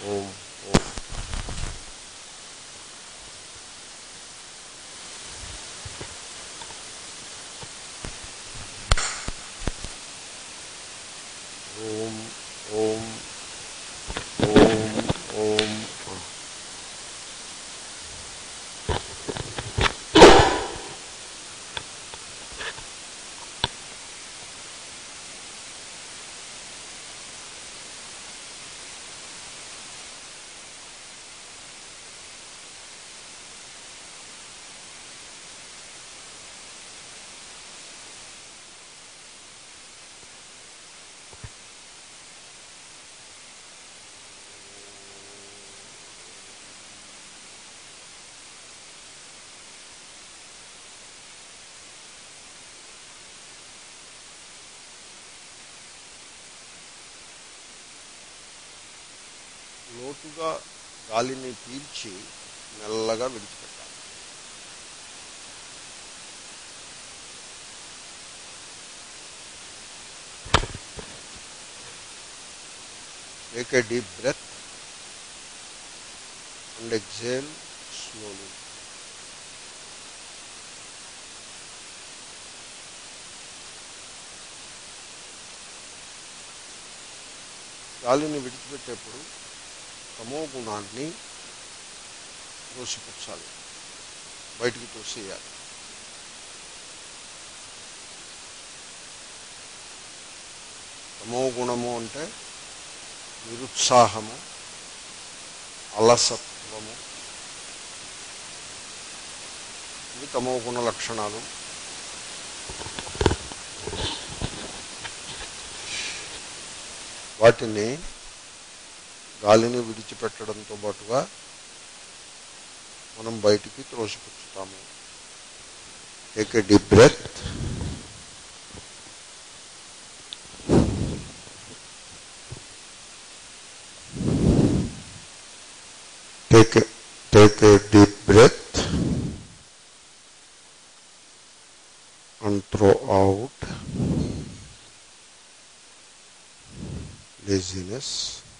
ఓం ఓం ఓం ఓం ఓం ఓం లోతుగా గాలిని పీల్చి మెల్లగా విడిచిపెట్టాలి take a deep breath and exhale slowly గాలిని విడిచిపెట్టేప్పుడు తమో గుణాన్ని తోసిపుచ్చాలి బయటికి తోసేయాలి తమో గుణము అంటే నిరుత్సాహము అలసత్వము ఇవి తమో గుణ లక్షణాలు వాటిని గాలిని విడిచిపెట్టడంతో పాటుగా మనం బయటికి త్రోసిపుచ్చుతాము take a deep breath take take a deep breath and throw out laziness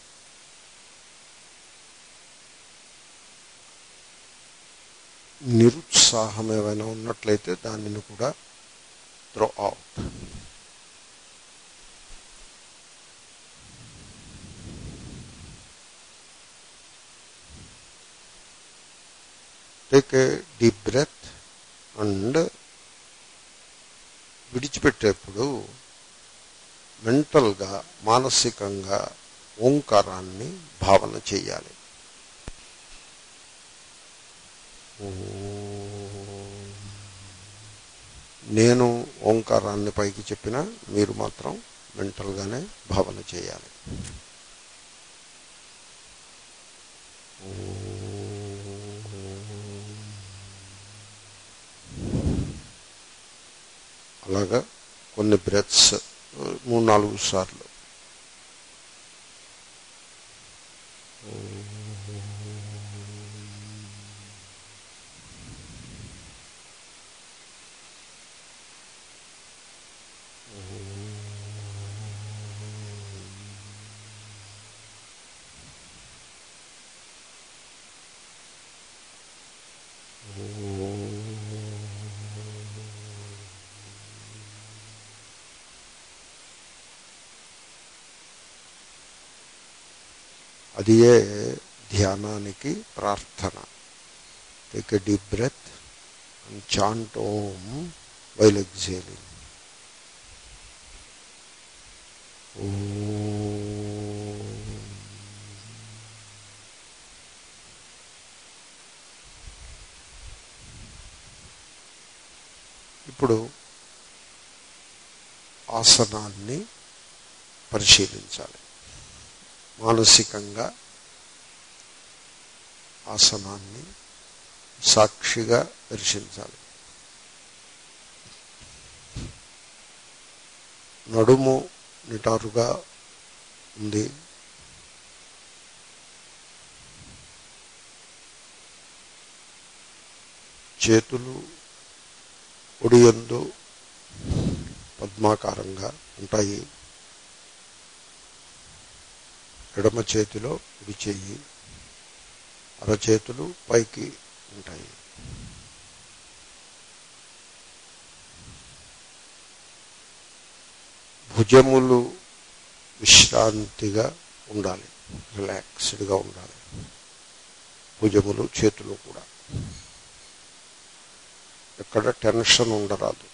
నిరుత్సాహం ఏమైనా ఉన్నట్లయితే దానిని కూడా throw out take a deep breath and విడిచిపెట్టేప్పుడు మెంటల్గా మానసికంగా ఓంకారాన్ని భావన చేయాలి నేను ఓంకారాన్ని పైకి చెప్పినా మీరు మాత్రం మెంటల్గానే భావన చేయాలి అలాగా కొన్ని బ్రెత్స్ మూడు నాలుగు సార్లు అదియే ధ్యానానికి ప్రార్థన take a deep breath and chant Om while exhaling ఇప్పుడు ఆసనాన్ని పరిశీలించాలి మానసికంగా ఆసనాన్ని సాక్షిగా దర్శించాలి నడుము నిటారుగా ఉంది చేతులు ఒడియందు పద్మాకారంగా ఉంటాయి ఎడమ చేతిలో కుడి చెయ్యి అరచేతులు పైకి ఉంటాయి భుజములు విశ్రాంతిగా ఉండాలి రిలాక్స్డ్గా ఉండాలి భుజములు చేతులు కూడా ఎక్కడ టెన్షన్ ఉండరాదు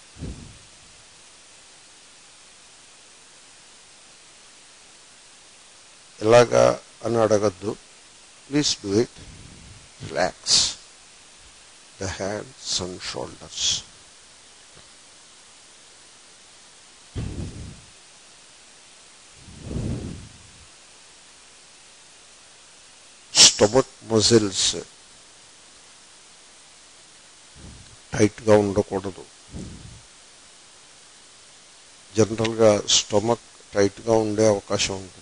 ఎలాగా అని అడగద్దు please do it relax the hands and shoulders stomach muscles టైట్గా ఉండకూడదు జనరల్గా స్టమక్ టైట్గా ఉండే అవకాశం ఉంటుంది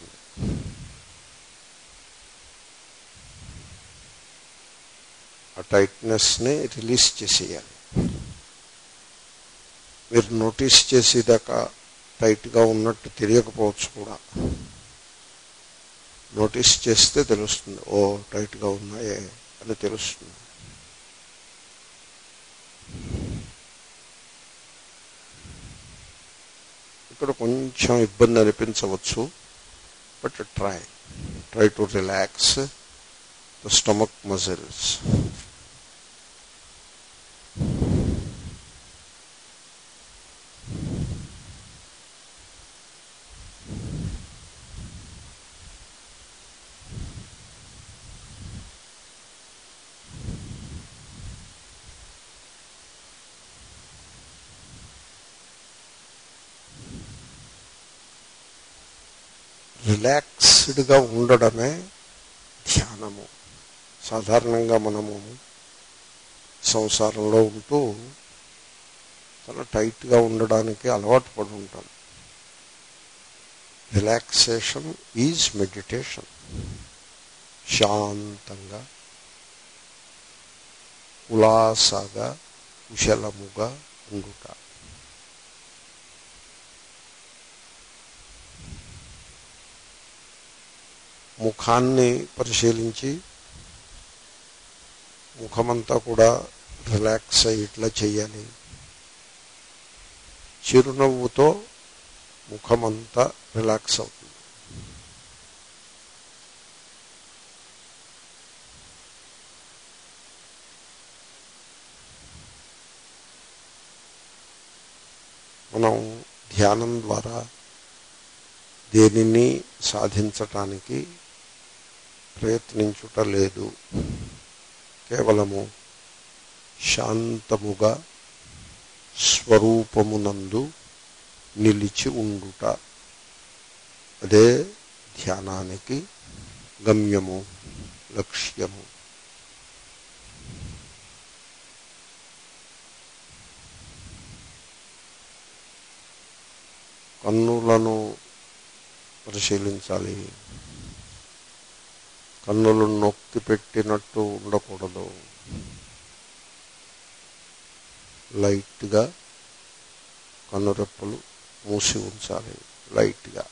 ఆ టైట్నెస్ని రిలీజ్ చేసేయాలి మీరు నోటీస్ చేసేదాకా టైట్గా ఉన్నట్టు తెలియకపోవచ్చు కూడా నోటీస్ చేస్తే తెలుస్తుంది ఓ టైట్గా ఉన్నాయే అని తెలుస్తుంది ఇక్కడ కొంచెం ఇబ్బంది అనిపించవచ్చు but try try to relax the stomach muscles రిలాక్స్డ్గా ఉండడమే ధ్యానము సాధారణంగా మనము సంసారంలో ఉంటూ చాలా టైట్గా ఉండడానికి అలవాటు పడి ఉంటాం రిలాక్సేషన్ ఈజ్ మెడిటేషన్ శాంతంగా ఉల్లాసగా కుశలముగా ఉండుట ముఖాన్ని పరిశీలించి ముఖమంతా కూడా రిలాక్స్ అయ్యి ఇట్లా చేయాలి చిరునవ్వుతో ముఖమంతా రిలాక్స్ అవుతుంది మనం ధ్యానం ద్వారా దేనిని సాధించటానికి ప్రయత్నించుట లేదు కేవలము శాంతముగా స్వరూపమునందు నిలిచి ఉండుట అదే ధ్యానానికి గమ్యము లక్ష్యము కన్నులను పరిశీలించాలి కన్నులు నొక్కి పెట్టినట్టు ఉండకూడదు లైట్గా కన్నురెప్పలు మూసి ఉంచాలి లైట్గా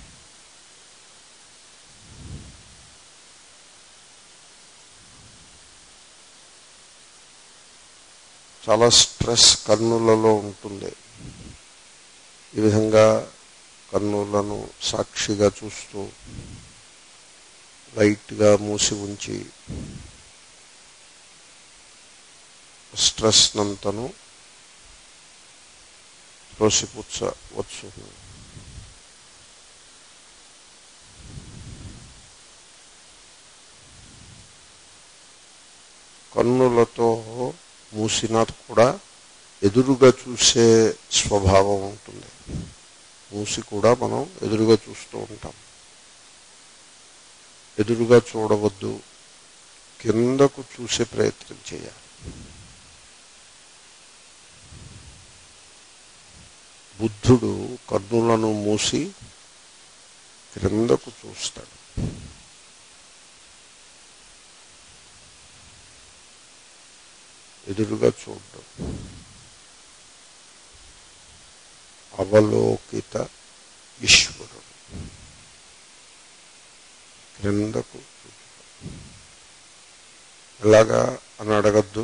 చాలా స్ట్రెస్ కన్నులలో ఉంటుంది ఈ విధంగా కన్నులను సాక్షిగా చూస్తూ లైట్గా మూసి ఉంచి స్ట్రెస్ నంతను త్రోసిపుచ్చవచ్చు కన్నులతో మూసినా కూడా ఎదురుగా చూసే స్వభావం ఉంటుంది మూసి కూడా మనం ఎదురుగా చూస్తూ ఉంటాం ఎదురుగా చూడవద్దు కిందకు చూసే ప్రయత్నం చేయాలి బుద్ధుడు కన్నులను మూసి క్రిందకు చూస్తాడు ఎదురుగా చూడడం అవలోకిత ఈశ్వరుడు క్రిందకు చూచుట ఎలాగా అని అడగద్దు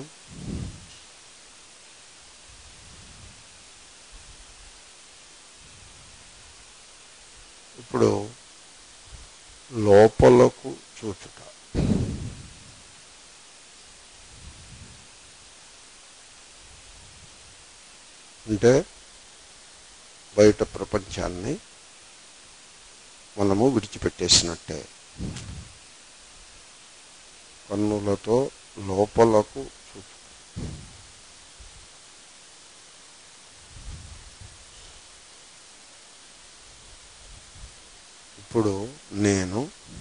ఇప్పుడు లోపలకు చూచుట అంటే బయట ప్రపంచాన్ని మనము విడిచిపెట్టేసినట్టే కన్నులతో లోపలకు చూచుట ఇప్పుడు నేను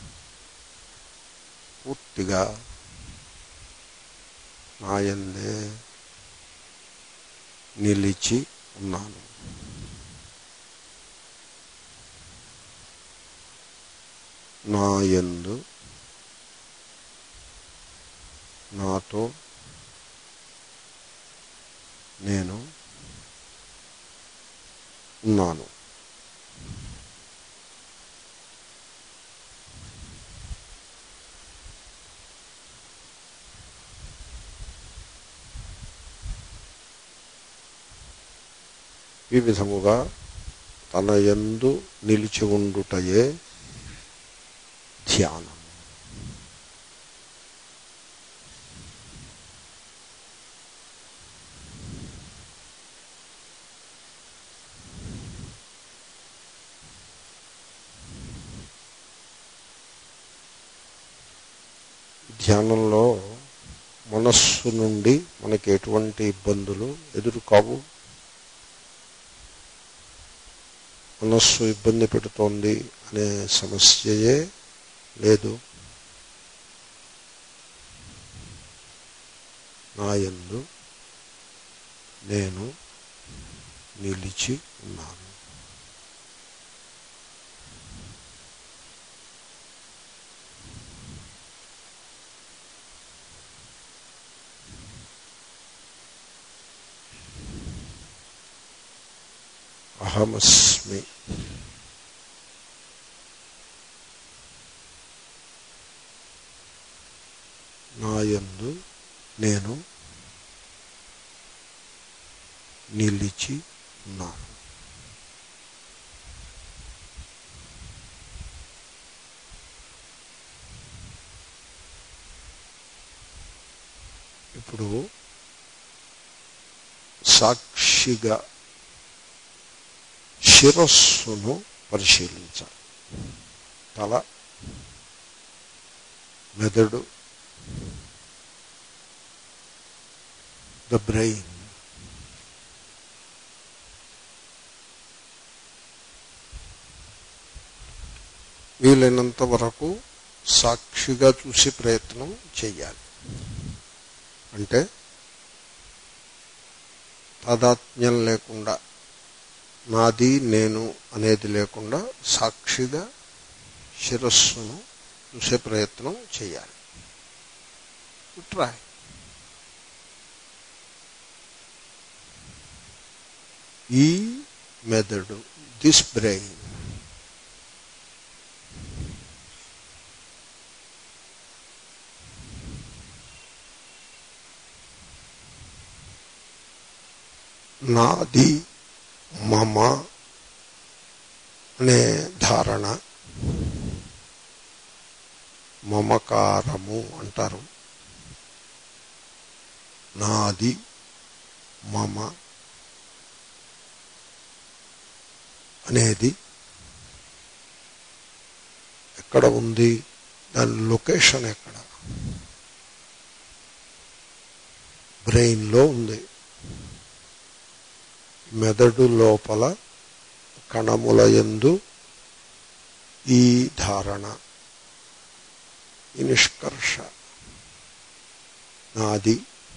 పూర్తిగా నాయందే నిలిచి ఉన్నాను నాయందు నాతో నేను ఉన్నాను ఈ విధముగా తన యందు నిలిచి ఉండుటయే ధ్యానం ధ్యానంలో మనస్సు నుండి మనకి ఎటువంటి ఇబ్బందులు ఎదురు కావు మనస్సు ఇబ్బంది పెడుతోంది అనే సమస్యయే లేదు నాయందు నేను నిలిచి ఉన్నాను అహమస్మి నాయందు నేను నిలిచి ఉన్నాను ఇప్పుడు సాక్షిగా శిరస్సును పరిశీలించాలి తల మెదడు ద బ్రెయిన్ వీలైనంత వరకు సాక్షిగా చూసే ప్రయత్నం చేయాలి అంటే తాదాత్మ్యం లేకుండా నాది నేను అనేది లేకుండా సాక్షిగా శిరస్సును చూసే ప్రయత్నం చేయాలి ట్రై ఈ మెదడు దిస్ బ్రెయిన్ నాది మమ అనే ధారణ మమకారము అంటారు నాది మమ అనేది ఎక్కడ ఉంది దాని లొకేషన్ ఎక్కడ బ్రెయిన్లో ఉంది మెదడు లోపల కణముల యందు ఈ ధారణ ఈ నిష్కర్ష నాది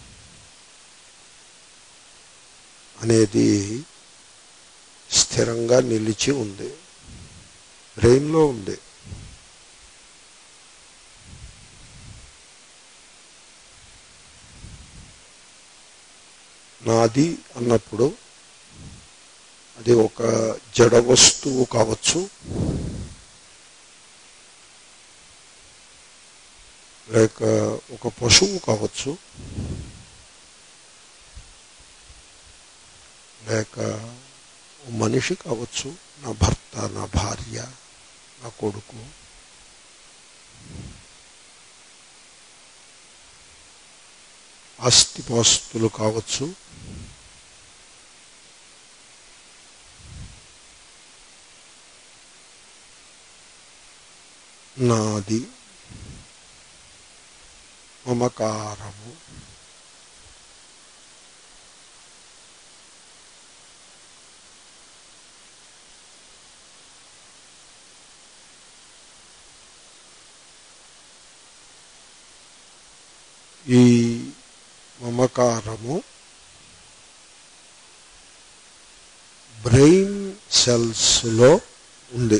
అనేది స్థిరంగా నిలిచి ఉంది బ్రెయిన్లో ఉంది నాది అన్నప్పుడు అది ఒక జడ వస్తువు కావచ్చు లేక ఒక పశువు కావచ్చు లేక ఓ మనిషి కావచ్చు నా భర్త నా భార్య నా కొడుకు ఆస్తిపాస్తులు కావచ్చు నాది మమకారము ఈ మమకారము బ్రెయిన్ సెల్స్లో ఉంది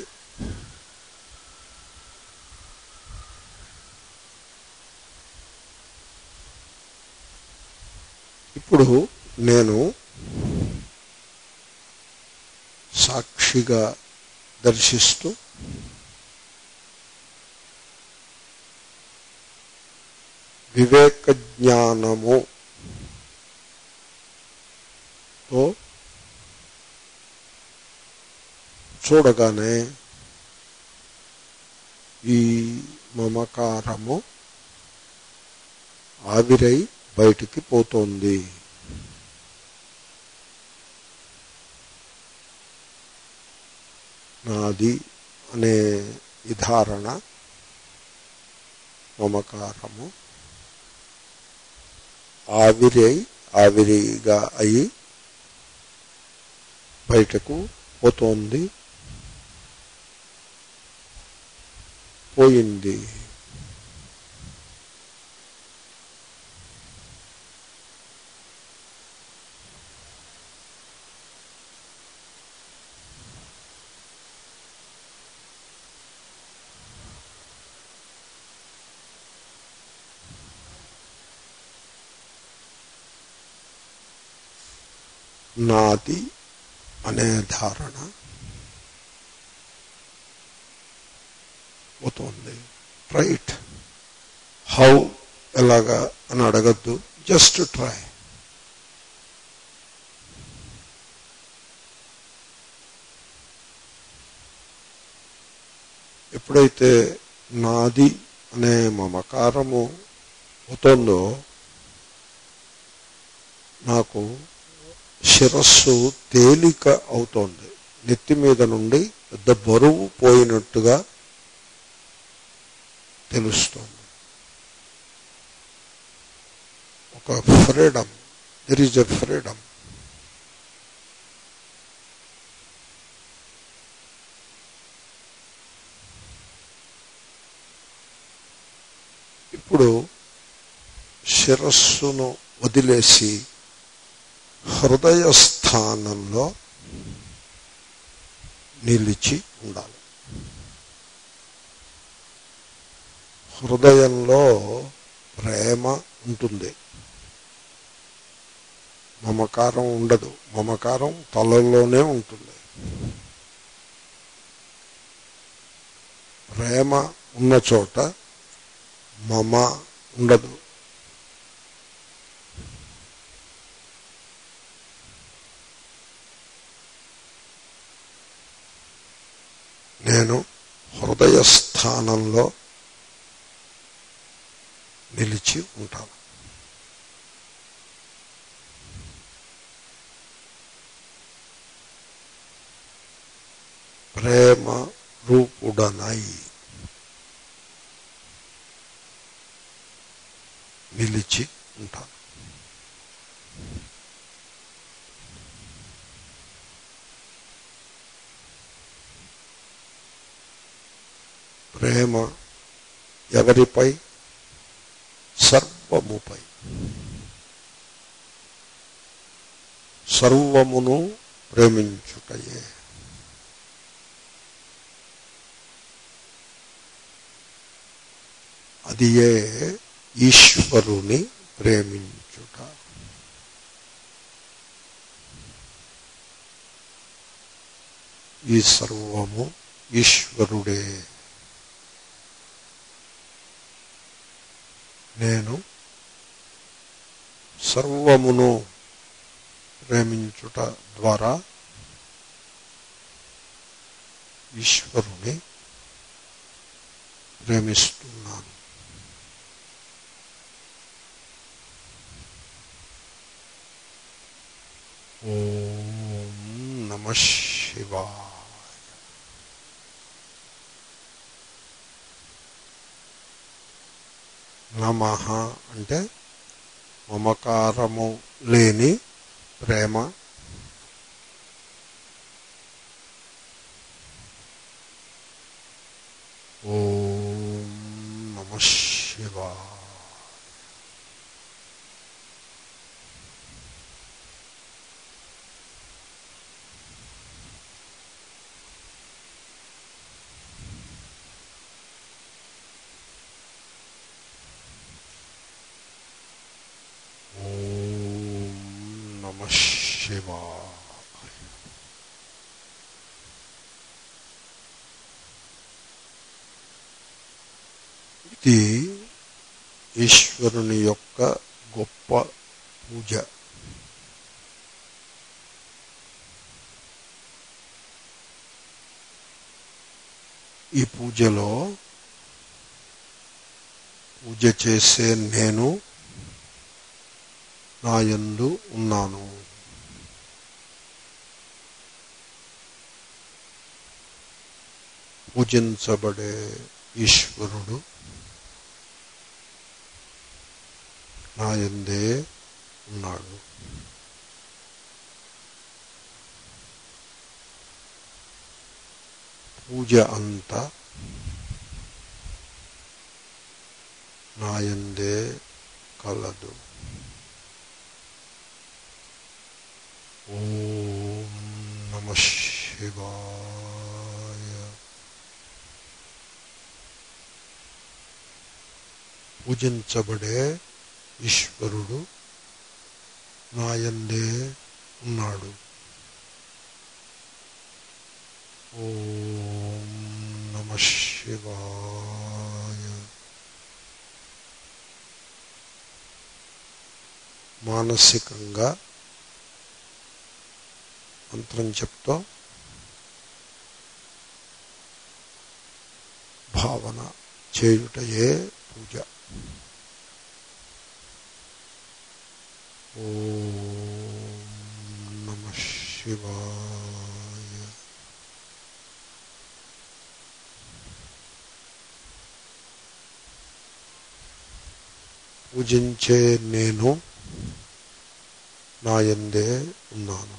ఇప్పుడు నేను సాక్షిగా దర్శిస్తూ వివేక జ్ఞానము తో చూడగానే ఈ మమకారము ఆవిరై బయటికి పోతోంది నాది అనే ఈ ధారణ మమకారము ఆవిరై ఆవిరిగా అయి బయటకు పోతోంది పోయింది నాది అనే ధారణ పోతుంది రైట్ హౌ ఎలాగా అని అడగద్దు జస్ట్ ట్రై ఎప్పుడైతే నాది అనే మమకారము పోతుందో నాకు శిరస్సు తేలిక అవుతోంది నెత్తి మీద నుండి పెద్ద బరువు పోయినట్టుగా తెలుస్తోంది ఒక freedom there is a freedom ఇప్పుడు శిరస్సును వదిలేసి హృదయ స్థానంలో నిలిచి ఉండాలి హృదయంలో ప్రేమ ఉంటుంది మమకారం ఉండదు మమకారం తలలోనే ఉంటుంది ప్రేమ ఉన్న చోట మమ ఉండదు నేను హృదయ స్థానంలో నిలిచి ఉంటాను ప్రేమ రూపుడనై నిలిచి ఉంటాను ప్రేమ ఎవరిపై సర్వముపై సర్వమును ప్రేమించుటయే అది ఏ ఈశ్వరుని ప్రేమించుట ఈ సర్వము ఈశ్వరుడే నేను సర్వమును ప్రేమించుట ద్వారా ఈశ్వరుని ప్రేమిస్తున్నాను ఓం నమ శివాయ నమ అంటే మమకారము లేని ప్రేమ ఓం నమ శివాయ ఓం నమ శివాయ ఇది ఈశ్వరుని యొక్క గొప్ప పూజ ఈ పూజలో పూజ చేసే నేను నా యందు ఉన్నాను పూజించబడే ఈశ్వరుడు నా యందే ఉన్నాడు పూజ అంతా నాయందే కలదు ఓం నమ శివాయ పూజించబడే ఈశ్వరుడు నాయందే ఉన్నాడు ఓం నమ శివాయ మానసికంగా మంత్రం చెప్తూ భావన చేయుటయే పూజ ఓం నమ శివాయ పూజించే నేను నాయందే ఉన్నాను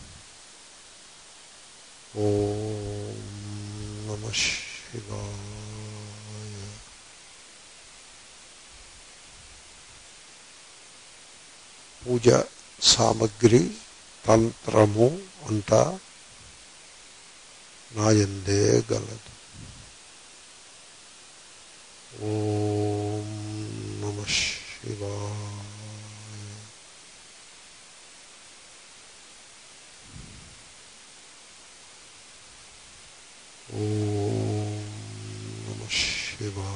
ఓం నమ శివాయ పూజ సామగ్రి తంత్రము అంతా నాయందే గలదు ఓం నమ శివాయ ఓం నమ శివాయ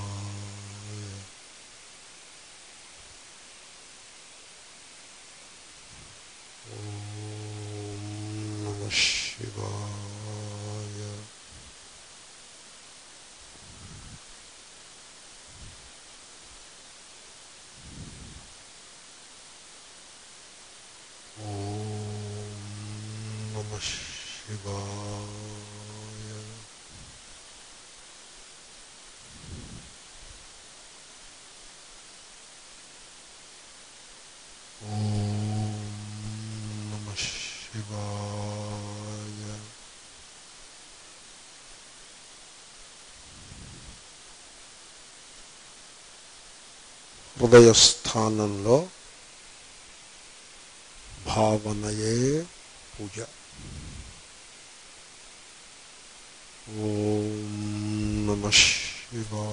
ఓం నమ శివాయ ఓం నమ శివాయ ఓం నమ శివాయ హృదయస్థానంలో భావనయే పూజ ఓం నమ శివాయ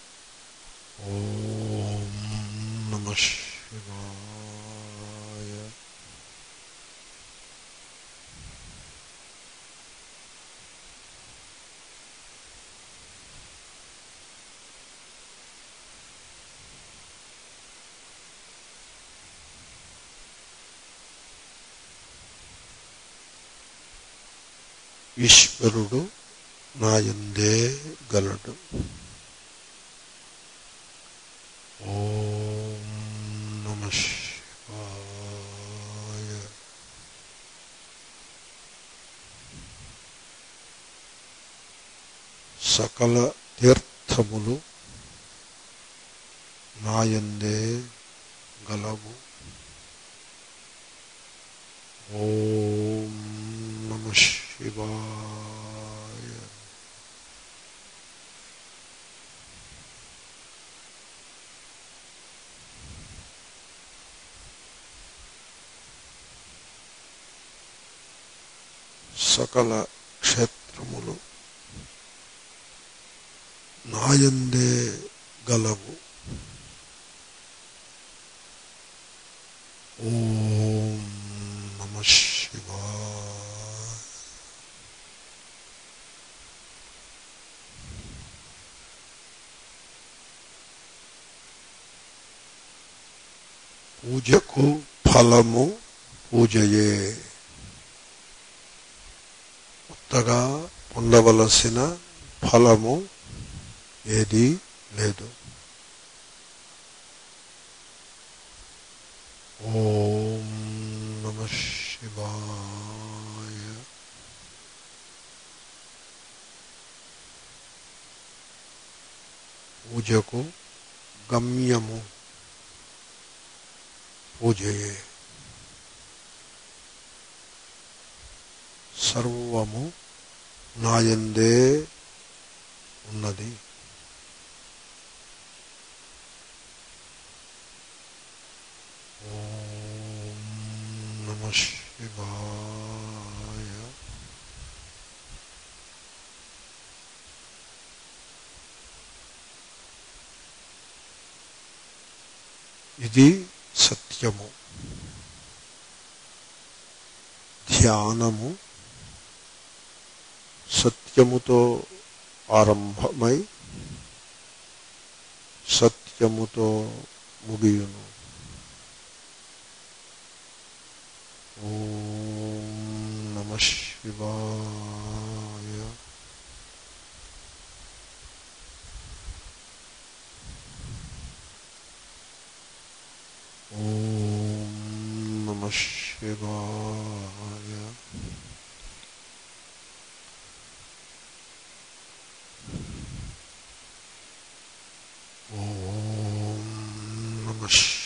ఓం నమ శివాయ ఈశ్వరుడు నాయందే గలడు ఓం నమ శివాయ సకల తీర్థములు నాయందే గలవు ఓం నమ శివాయ సకల క్షేత్రములు నాయందే గలవు ఓం నమ శివాయ పూజకు ఫలము పూజయే కొత్తగా పొందవలసిన ఫలము ఏదీ లేదు ఓం నమ శివాయ పూజకు గమ్యము పూజయే సర్వము నాయందే ఉన్నది ఓం నమ శివాయ ఇది సత్యము ధ్యానము సత్యముతో ఆరంభమై సత్యముతో ముగియును ఓం నమ శివాయ ఓం నమ శివాయ ఓం నమ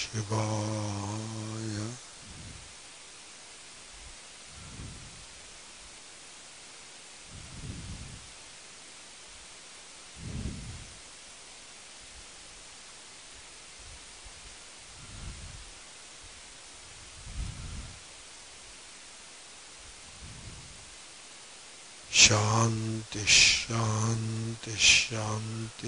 శివాయ శాంతి శాంతి శాంతి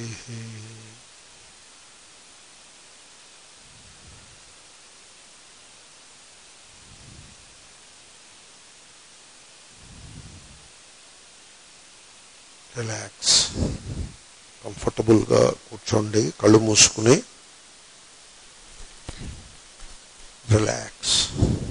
రిలాక్స్ కంఫర్టబుల్గా కూర్చోండి కళ్ళు మూసుకుని రిలాక్స్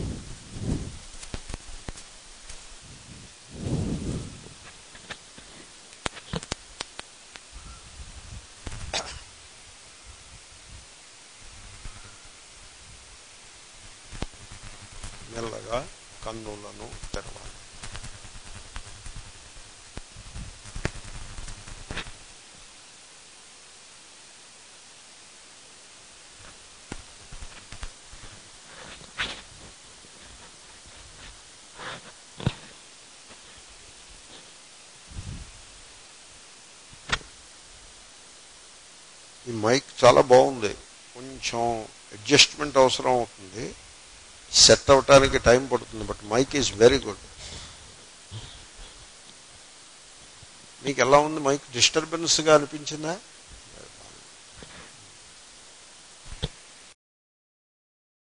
మెల్లగా కన్నులను తెరవాలి ఈ మైక్ చాలా బాగుంది కొంచెం అడ్జస్ట్మెంట్ అవసరం అవుతుంది సెట్ అవటానికి టైం పడుతుంది but mic is very good మీకు ఎలా ఉంది మైక్ డిస్టర్బెన్స్గా అనిపించిందా